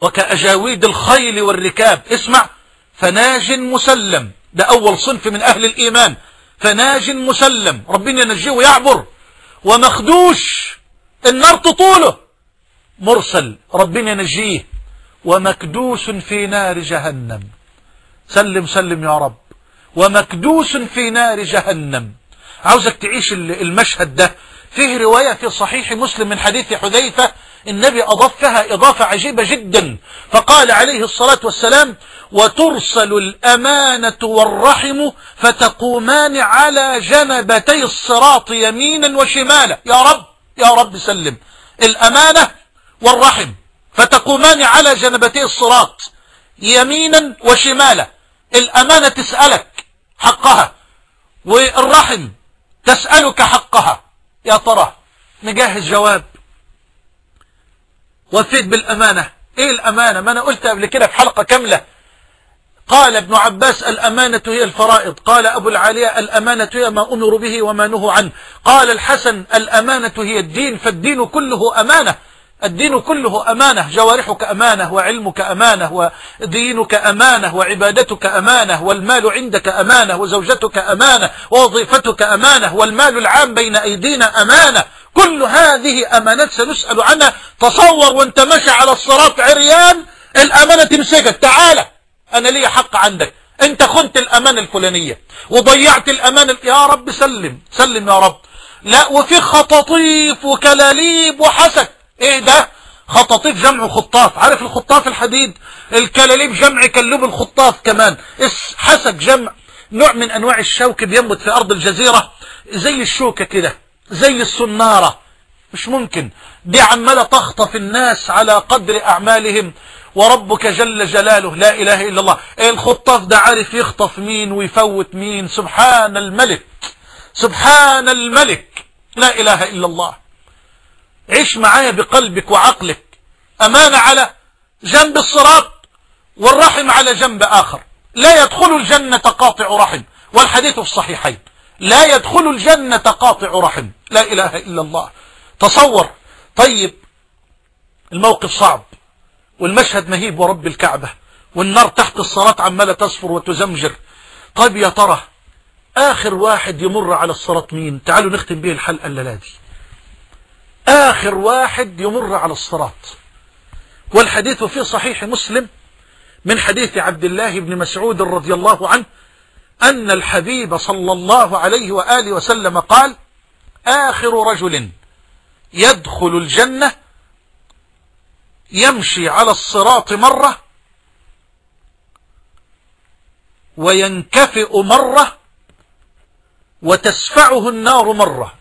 وكأجاويد الخيل والركاب اسمع فناج مسلم ده أول صنف من أهل الإيمان فناج مسلم ربنا ينجيه ويعبر ومخدوش النار تطوله مرسل ربنا ينجيه ومكدوس في نار جهنم سلم سلم يا رب ومكدوس في نار جهنم عاوزك تعيش المشهد ده فيه رواية في صحيح مسلم من حديث حذيفة النبي أضافها إضافة عجيبة جدا فقال عليه الصلاة والسلام وترسل الأمانة والرحم فتقومان على جنبتي الصراط يمينا وشمالا يا رب يا رب سلم الأمانة والرحم فتقومان على جنبتي الصراط يمينا وشمالا الأمانة تسألك حقها والرحم تسألك حقها يا ترى نجهز جواب وفيت بالأمانة ايه الأمانة ما أنا قلت قبل كده في حلقة كاملة قال ابن عباس الأمانة هي الفرائض قال أبو العالية الأمانة هي ما أمر به وما نهوا عنه قال الحسن الأمانة هي الدين فالدين كله أمانة الدين كله أمانة جوارحك أمانة وعلمك أمانة ودينك أمانة وعبادتك أمانة والمال عندك أمانة وزوجتك أمانة ووظيفتك أمانة والمال العام بين أيدينا أمانة كل هذه أمانات سنسأل عنها تصور وانت ماشي على الصراط عريان الأمانة تمسكك تعالى أنا لي حق عندك انت خنت الأمانة الفلانية وضيعت الأمانة يا رب سلم سلم يا رب لا وفي خطاطيف وكلاليب وحسك ايه ده خطاطيف جمع خطاف عارف الخطاف الحديد الكلاليب جمع كلوب الخطاف كمان اس حسك جمع نوع من انواع الشوك بينبت في ارض الجزيرة زي الشوكة كده زي السنارة مش ممكن دي عمالة تخطف الناس على قدر اعمالهم وربك جل جلاله لا اله الا الله الخطاف ده عارف يخطف مين ويفوت مين سبحان الملك سبحان الملك لا اله الا الله عيش معايا بقلبك وعقلك أمانة على جنب الصراط والرحم على جنب آخر لا يدخل الجنة قاطع رحم والحديث في الصحيحين لا يدخل الجنة قاطع رحم لا إله إلا الله تصور طيب الموقف صعب والمشهد مهيب ورب الكعبة والنار تحت الصراط عمالة تصفر وتزمجر طيب يا ترى آخر واحد يمر على الصراط مين تعالوا نختم به الحلقة الليلة دي آخر واحد يمر على الصراط والحديث في صحيح مسلم من حديث عبد الله بن مسعود رضي الله عنه أن الحبيب صلى الله عليه وآله وسلم قال آخر رجل يدخل الجنة يمشي على الصراط مرة وينكفئ مرة وتسفعه النار مرة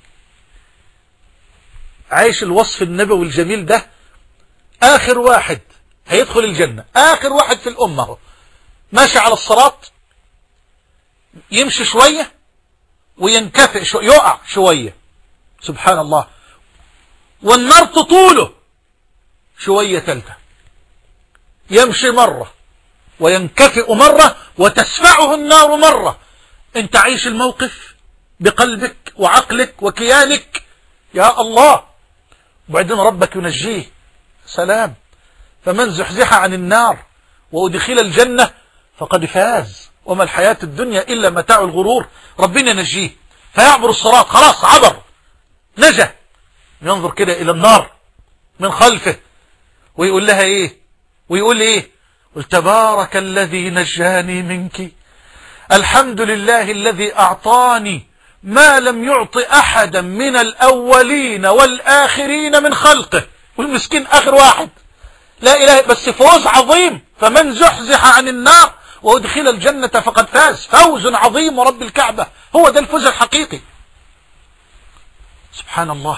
عايش الوصف النبوي الجميل ده آخر واحد هيدخل الجنة آخر واحد في الأمة هو ماشي على الصراط يمشي شوية وينكفئ شو يقع شوية سبحان الله والنار تطوله شوية ثالثة يمشي مرة وينكفئ مرة وتسفعه النار مرة انت عايش الموقف بقلبك وعقلك وكيانك يا الله وبعدين ربك ينجيه سلام فمن زحزح عن النار وأدخل الجنة فقد فاز وما الحياة الدنيا إلا متاع الغرور ربنا ينجيه فيعبر الصراط خلاص عبر نجا ينظر كده إلى النار من خلفه ويقول لها إيه ويقول إيه قل تبارك الذي نجاني منك الحمد لله الذي أعطاني ما لم يعط أحدا من الأولين والآخرين من خلقه والمسكين آخر واحد لا إله بس فوز عظيم فمن زحزح عن النار وادخل الجنة فقد فاز فوز عظيم ورب الكعبة هو ده الفوز الحقيقي سبحان الله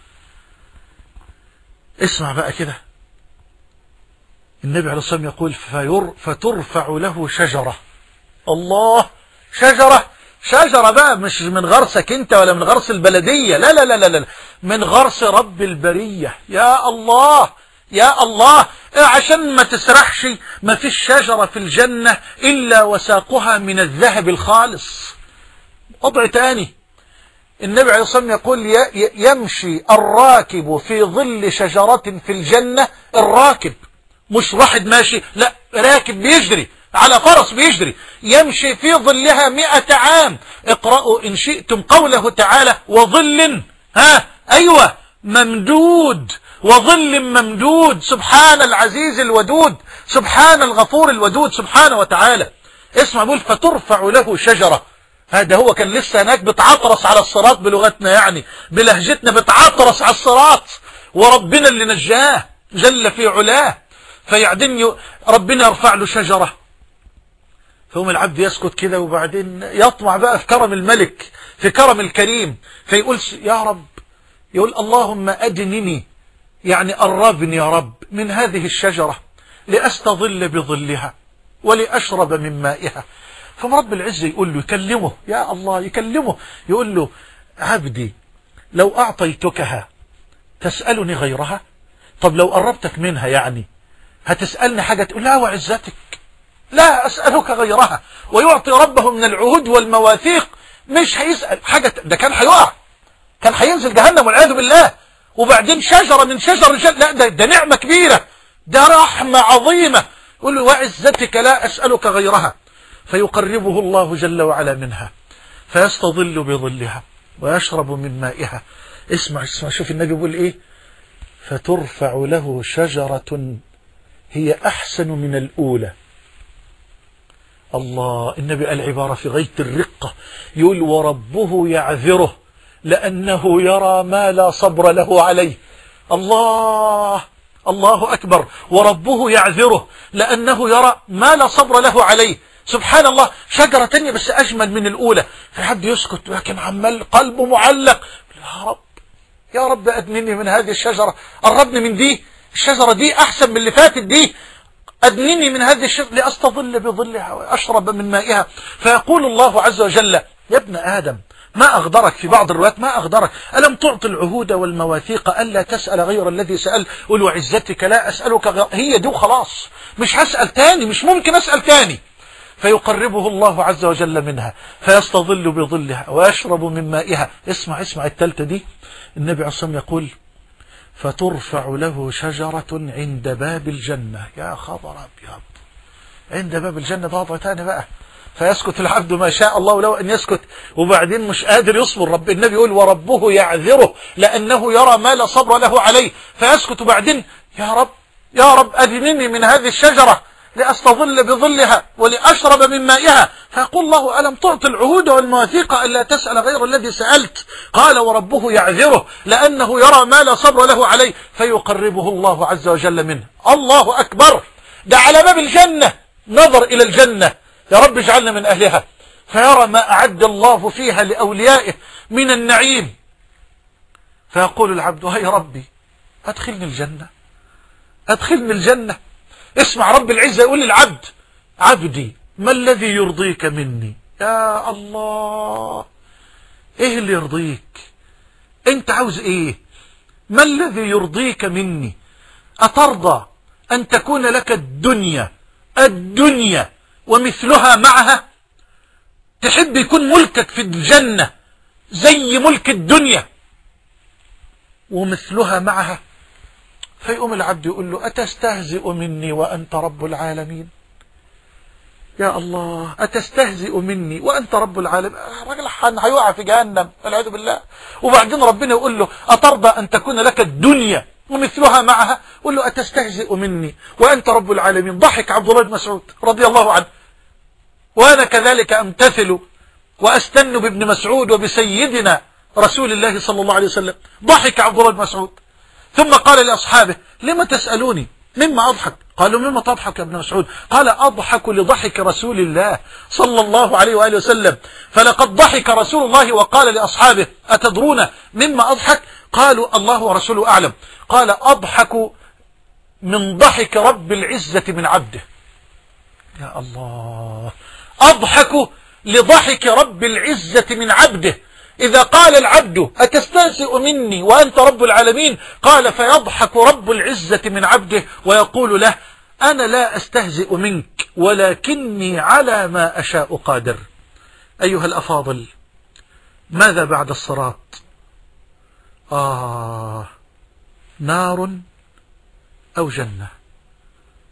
اسمع بقى كده النبي عليه الصلاة والسلام يقول فير فترفع له شجرة الله شجرة شجرة بقى مش من غرسك انت ولا من غرس البلدية لا لا لا لا, لا. من غرس رب البرية يا الله يا الله عشان ما تسرحش ما فيش شجرة في الجنة إلا وساقها من الذهب الخالص وضع تاني النبي عليه الصلاة والسلام يقول يمشي الراكب في ظل شجرة في الجنة الراكب مش واحد ماشي لا راكب بيجري على فرس بيجري يمشي في ظلها مئة عام اقرأوا إن شئتم قوله تعالى وظل ها أيوة ممدود وظل ممدود سبحان العزيز الودود سبحان الغفور الودود سبحانه وتعالى اسمع بقول فترفع له شجرة هذا هو كان لسه هناك بتعطرس على الصراط بلغتنا يعني بلهجتنا بتعطرس على الصراط وربنا اللي نجاه جل في علاه فيعدن ربنا يرفع له شجرة فهم العبد يسكت كده وبعدين يطمع بقى في كرم الملك في كرم الكريم فيقول يا رب يقول اللهم أدنني يعني قربني يا رب من هذه الشجرة لأستظل بظلها ولأشرب من مائها فرب العزة يقول له يكلمه يا الله يكلمه يقول له عبدي لو أعطيتكها تسألني غيرها طب لو قربتك منها يعني هتسألني حاجة تقول لا وعزتك لا أسألك غيرها ويعطي ربه من العهود والمواثيق مش هيسأل حاجة ده كان هيقع كان هينزل جهنم والعياذ بالله وبعدين شجرة من شجر الجنة لا ده, ده نعمة كبيرة ده رحمة عظيمة يقول له وعزتك لا أسألك غيرها فيقربه الله جل وعلا منها فيستظل بظلها ويشرب من مائها اسمع اسمع شوف النبي يقول ايه فترفع له شجرة هي أحسن من الأولى الله النبي قال عبارة في غاية الرقة يقول وربه يعذره لأنه يرى ما لا صبر له عليه الله الله أكبر وربه يعذره لأنه يرى ما لا صبر له عليه سبحان الله شجرة تانية بس أجمل من الأولى في حد يسكت لكن عمال قلبه معلق يا رب يا رب أدنني من هذه الشجرة قربني من دي الشجرة دي أحسن من اللي فاتت دي أدنني من هذه الشجرة لأستظل بظلها وأشرب من مائها فيقول الله عز وجل يا ابن آدم ما أغدرك في بعض الروايات ما أغدرك ألم تعطي العهود والمواثيق ألا تسأل غير الذي سأل قل وعزتك لا أسألك غير هي دي وخلاص مش هسأل تاني مش ممكن أسأل تاني فيقربه الله عز وجل منها فيستظل بظلها ويشرب من مائها اسمع اسمع التالتة دي النبي عليه الصلاة يقول فترفع له شجرة عند باب الجنة يا خبر أبيض عند باب الجنة ده وضع تاني بقى فيسكت العبد ما شاء الله له أن يسكت وبعدين مش قادر يصبر رب النبي يقول وربه يعذره لأنه يرى ما لا صبر له عليه فيسكت وبعدين يا رب يا رب أدنني من هذه الشجرة لأستظل بظلها ولأشرب من مائها فيقول الله ألم تعطي العهود والمواثيق ألا تسأل غير الذي سألت قال وربه يعذره لأنه يرى ما لا صبر له عليه فيقربه الله عز وجل منه الله أكبر ده على باب الجنة نظر إلى الجنة يا رب اجعلنا من أهلها فيرى ما أعد الله فيها لأوليائه من النعيم فيقول العبد هاي ربي أدخلني الجنة أدخلني الجنة اسمع رب العزة يقول للعبد عبدي ما الذي يرضيك مني يا الله ايه اللي يرضيك انت عاوز ايه ما الذي يرضيك مني أترضى أن تكون لك الدنيا الدنيا ومثلها معها تحب يكون ملكك في الجنة زي ملك الدنيا ومثلها معها فيقوم العبد يقول له أتستهزئ مني وأنت رب العالمين يا الله أتستهزئ مني وأنت رب العالمين الراجل هيقع في جهنم والعياذ بالله وبعدين ربنا يقول له أترضى أن تكون لك الدنيا ومثلها معها يقول له أتستهزئ مني وأنت رب العالمين ضحك عبد الله بن مسعود رضي الله عنه وأنا كذلك أمتثل وأستن بابن مسعود وبسيدنا رسول الله صلى الله عليه وسلم ضحك عبد الله بن مسعود ثم قال لأصحابه لما تسألوني مما أضحك قالوا مما تضحك يا ابن مسعود قال أضحك لضحك رسول الله صلى الله عليه وآله وسلم فلقد ضحك رسول الله وقال لأصحابه أتدرون مما أضحك قالوا الله ورسوله أعلم قال أضحك من ضحك رب العزة من عبده يا الله أضحك لضحك رب العزة من عبده إذا قال العبد أتستهزئ مني وأنت رب العالمين قال فيضحك رب العزة من عبده ويقول له أنا لا أستهزئ منك ولكني على ما أشاء قادر أيها الأفاضل ماذا بعد الصراط آه نار أو جنة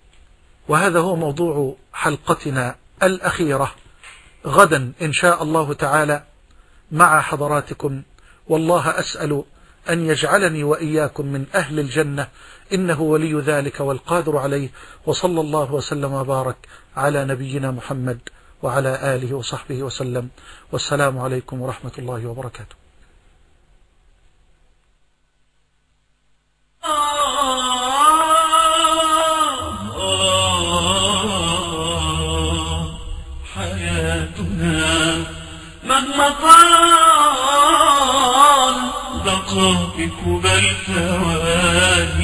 وهذا هو موضوع حلقتنا الأخيرة غدا إن شاء الله تعالى مع حضراتكم والله أسأل أن يجعلني وإياكم من أهل الجنة إنه ولي ذلك والقادر عليه وصلى الله وسلم وبارك على نبينا محمد وعلى آله وصحبه وسلم والسلام عليكم ورحمة الله وبركاته حياتنا مهما طال دقائق بل ثواني